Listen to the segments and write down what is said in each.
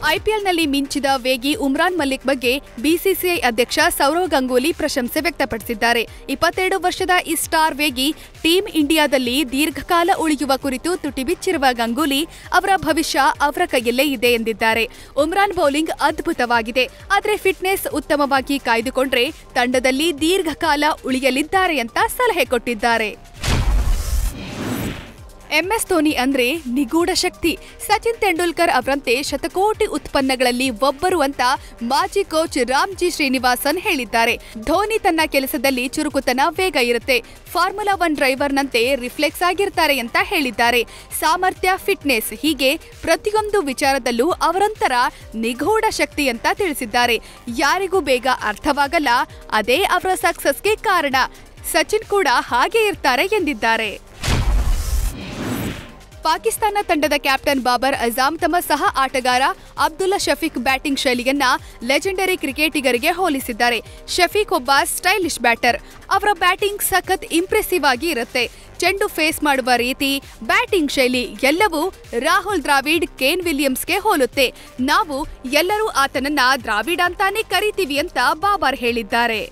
ಐಪಿಎಲ್ನಲ್ಲಿ ಮಿಂಚಿದ ವೇಗಿ ಉಮ್ರಾನ್ ಮಲ್ಲಿಕ್ ಬಗ್ಗೆ ಬಿಸಿಸಿಐ ಅಧ್ಯಕ್ಷ ಸೌರವ್ ಗಂಗೂಲಿ ಪ್ರಶಂಸೆ ವ್ಯಕ್ತಪಡಿಸಿದ್ದಾರೆ ಇಪ್ಪತ್ತೆರಡು ವರ್ಷದ ಈ ಸ್ಟಾರ್ ವೇಗಿ ಟೀಂ ಇಂಡಿಯಾದಲ್ಲಿ ದೀರ್ಘಕಾಲ ಉಳಿಯುವ ಕುರಿತು ತುಟಿ ಬಿಚ್ಚಿರುವ ಗಂಗೂಲಿ ಅವರ ಭವಿಷ್ಯ ಅವರ ಕೈಯಲ್ಲೇ ಇದೆ ಎಂದಿದ್ದಾರೆ ಉಮ್ರಾನ್ ಬೌಲಿಂಗ್ ಅದ್ಭುತವಾಗಿದೆ ಆದರೆ ಫಿಟ್ನೆಸ್ ಉತ್ತಮವಾಗಿ ಕಾಯ್ದುಕೊಂಡ್ರೆ ತಂಡದಲ್ಲಿ ದೀರ್ಘಕಾಲ ಉಳಿಯಲಿದ್ದಾರೆ ಅಂತ ಸಲಹೆ ಕೊಟ್ಟಿದ್ದಾರೆ ಎಂಎಸ್ ಧೋನಿ ಅಂದ್ರೆ ನಿಗೂಢ ಶಕ್ತಿ ಸಚಿನ್ ತೆಂಡೂಲ್ಕರ್ ಅವರಂತೆ ಶತಕೋಟಿ ಉತ್ಪನ್ನಗಳಲ್ಲಿ ಒಬ್ಬರು ಅಂತ ಮಾಜಿ ಕೋಚ್ ರಾಮ್ಜಿ ಶ್ರೀನಿವಾಸನ್ ಹೇಳಿದ್ದಾರೆ ಧೋನಿ ತನ್ನ ಕೆಲಸದಲ್ಲಿ ಚುರುಕುತನ ವೇಗ ಇರುತ್ತೆ ಫಾರ್ಮುಲಾ ಒನ್ ಡ್ರೈವರ್ನಂತೆ ರಿಫ್ಲೆಕ್ಸ್ ಆಗಿರ್ತಾರೆ ಅಂತ ಹೇಳಿದ್ದಾರೆ ಸಾಮರ್ಥ್ಯ ಫಿಟ್ನೆಸ್ ಹೀಗೆ ಪ್ರತಿಯೊಂದು ವಿಚಾರದಲ್ಲೂ ಅವರೊಂಥರ ನಿಗೂಢ ಶಕ್ತಿ ಅಂತ ತಿಳಿಸಿದ್ದಾರೆ ಯಾರಿಗೂ ಬೇಗ ಅರ್ಥವಾಗಲ್ಲ ಅದೇ ಅವರ ಸಕ್ಸಸ್ಗೆ ಕಾರಣ ಸಚಿನ್ ಕೂಡ ಹಾಗೆ ಇರ್ತಾರೆ ಎಂದಿದ್ದಾರೆ ಪಾಕಿಸ್ತಾನ ತಂಡದ ಕ್ಯಾಪ್ಟನ್ ಬಾಬರ್ ಅಜಾಮ್ ತಮ್ಮ ಸಹ ಆಟಗಾರ ಅಬ್ದುಲ್ಲಾ ಶಫೀಕ್ ಬ್ಯಾಟಿಂಗ್ ಶೈಲಿಯನ್ನ ಲೆಜೆಂಡರಿ ಕ್ರಿಕೆಟಿಗರಿಗೆ ಹೋಲಿಸಿದ್ದಾರೆ ಶಫೀಕ್ ಒಬ್ಬ ಸ್ಟೈಲಿಶ್ ಬ್ಯಾಟರ್ ಅವರ ಬ್ಯಾಟಿಂಗ್ ಸಖತ್ ಇಂಪ್ರೆಸಿವ್ ಆಗಿ ಇರುತ್ತೆ ಚೆಂಡು ಫೇಸ್ ಮಾಡುವ ರೀತಿ ಬ್ಯಾಟಿಂಗ್ ಶೈಲಿ ಎಲ್ಲವೂ ರಾಹುಲ್ ದ್ರಾವಿಡ್ ಕೇನ್ ವಿಲಿಯಮ್ಸ್ಗೆ ಹೋಲುತ್ತೆ ನಾವು ಎಲ್ಲರೂ ಆತನನ್ನ ದ್ರಾವಿಡ್ ಅಂತಾನೆ ಕರಿತೀವಿ ಅಂತ ಬಾಬರ್ ಹೇಳಿದ್ದಾರೆ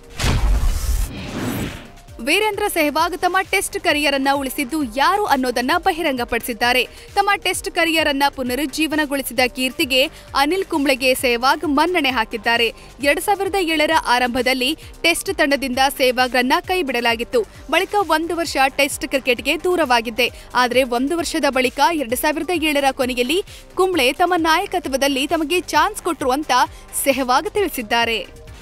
ವೀರೇಂದ್ರ ಸೆಹ್ವಾಗ್ ತಮ್ಮ ಟೆಸ್ಟ್ ಕರಿಯರ್ ಅನ್ನ ಉಳಿಸಿದ್ದು ಯಾರು ಅನ್ನೋದನ್ನ ಬಹಿರಂಗಪಡಿಸಿದ್ದಾರೆ ತಮ್ಮ ಟೆಸ್ಟ್ ಕರಿಯರ್ ಅನ್ನ ಪುನರುಜ್ಜೀವನಗೊಳಿಸಿದ ಕೀರ್ತಿಗೆ ಅನಿಲ್ ಕುಂಬ್ಳೆಗೆ ಸೆಹ್ವಾಗ್ ಮನ್ನಣೆ ಹಾಕಿದ್ದಾರೆ ಎರಡ್ ಸಾವಿರದ ಏಳರ ಆರಂಭದಲ್ಲಿ ಟೆಸ್ಟ್ ತಂಡದಿಂದ ಸೆಹ್ವಾಗ್ರನ್ನ ಕೈ ಬಿಡಲಾಗಿತ್ತು ಬಳಿಕ ಒಂದು ವರ್ಷ ಟೆಸ್ಟ್ ಕ್ರಿಕೆಟ್ಗೆ ದೂರವಾಗಿದ್ದೆ ಆದರೆ ಒಂದು ವರ್ಷದ ಬಳಿಕ ಎರಡ್ ಸಾವಿರದ ಏಳರ ಕೊನೆಯಲ್ಲಿ ಕುಂಬ್ಳೆ ತಮ್ಮ ನಾಯಕತ್ವದಲ್ಲಿ ತಮಗೆ ಚಾನ್ಸ್ ಕೊಟ್ರು ಅಂತ ಸೆಹ್ವಾಗ್ ತಿಳಿಸಿದ್ದಾರೆ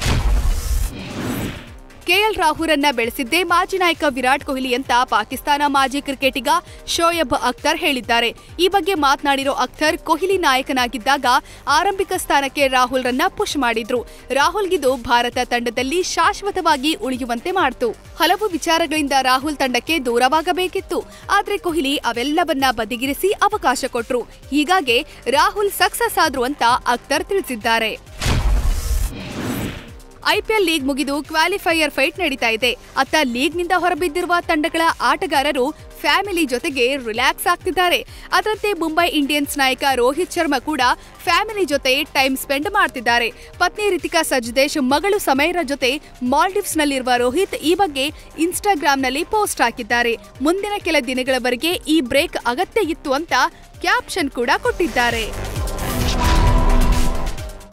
ಕೆಎಲ್ ರಾಹುಲ್ರನ್ನ ಬೆಳೆಸಿದ್ದೇ ಮಾಜಿ ನಾಯಕ ವಿರಾಟ್ ಕೊಹ್ಲಿ ಅಂತ ಪಾಕಿಸ್ತಾನ ಮಾಜಿ ಕ್ರಿಕೆಟಿಗ ಶೋಯಬ್ ಅಖ್ತರ್ ಹೇಳಿದ್ದಾರೆ ಈ ಬಗ್ಗೆ ಮಾತನಾಡಿರೋ ಅಖ್ತರ್ ಕೊಹ್ಲಿ ನಾಯಕನಾಗಿದ್ದಾಗ ಆರಂಭಿಕ ಸ್ಥಾನಕ್ಕೆ ರಾಹುಲ್ರನ್ನ ಪುಷ್ ಮಾಡಿದ್ರು ರಾಹುಲ್ಗಿದು ಭಾರತ ತಂಡದಲ್ಲಿ ಶಾಶ್ವತವಾಗಿ ಉಳಿಯುವಂತೆ ಮಾಡ್ತು ಹಲವು ವಿಚಾರಗಳಿಂದ ರಾಹುಲ್ ತಂಡಕ್ಕೆ ದೂರವಾಗಬೇಕಿತ್ತು ಆದ್ರೆ ಕೊಹ್ಲಿ ಅವೆಲ್ಲವನ್ನ ಬದಿಗಿರಿಸಿ ಅವಕಾಶ ಕೊಟ್ರು ಹೀಗಾಗಿ ರಾಹುಲ್ ಸಕ್ಸಸ್ ಆದ್ರು ಅಂತ ಅಖ್ತರ್ ತಿಳಿಸಿದ್ದಾರೆ ಐಪಿಎಲ್ ಲೀಗ್ ಮುಗಿದು ಕ್ವಾಲಿಫೈಯರ್ ಫೈಟ್ ನಡೀತಾ ಇದೆ ಅತ್ತ ಲೀಗ್ನಿಂದ ಹೊರಬಿದ್ದಿರುವ ತಂಡಗಳ ಆಟಗಾರರು ಫ್ಯಾಮಿಲಿ ಜೊತೆಗೆ ರಿಲ್ಯಾಕ್ಸ್ ಆಗ್ತಿದ್ದಾರೆ ಅದರಂತೆ ಮುಂಬೈ ಇಂಡಿಯನ್ಸ್ ನಾಯಕ ರೋಹಿತ್ ಶರ್ಮಾ ಕೂಡ ಫ್ಯಾಮಿಲಿ ಜೊತೆ ಟೈಮ್ ಸ್ಪೆಂಡ್ ಮಾಡ್ತಿದ್ದಾರೆ ಪತ್ನಿ ರಿತಿಕಾ ಸಜ್ದೇಶ್ ಮಗಳು ಸಮೈರ ಜೊತೆ ಮಾಲ್ಡೀವ್ಸ್ನಲ್ಲಿರುವ ರೋಹಿತ್ ಈ ಬಗ್ಗೆ ಇನ್ಸ್ಟಾಗ್ರಾಂನಲ್ಲಿ ಪೋಸ್ಟ್ ಹಾಕಿದ್ದಾರೆ ಮುಂದಿನ ಕೆಲ ದಿನಗಳವರೆಗೆ ಈ ಬ್ರೇಕ್ ಅಗತ್ಯ ಇತ್ತು ಅಂತ ಕ್ಯಾಪ್ಷನ್ ಕೂಡ ಕೊಟ್ಟಿದ್ದಾರೆ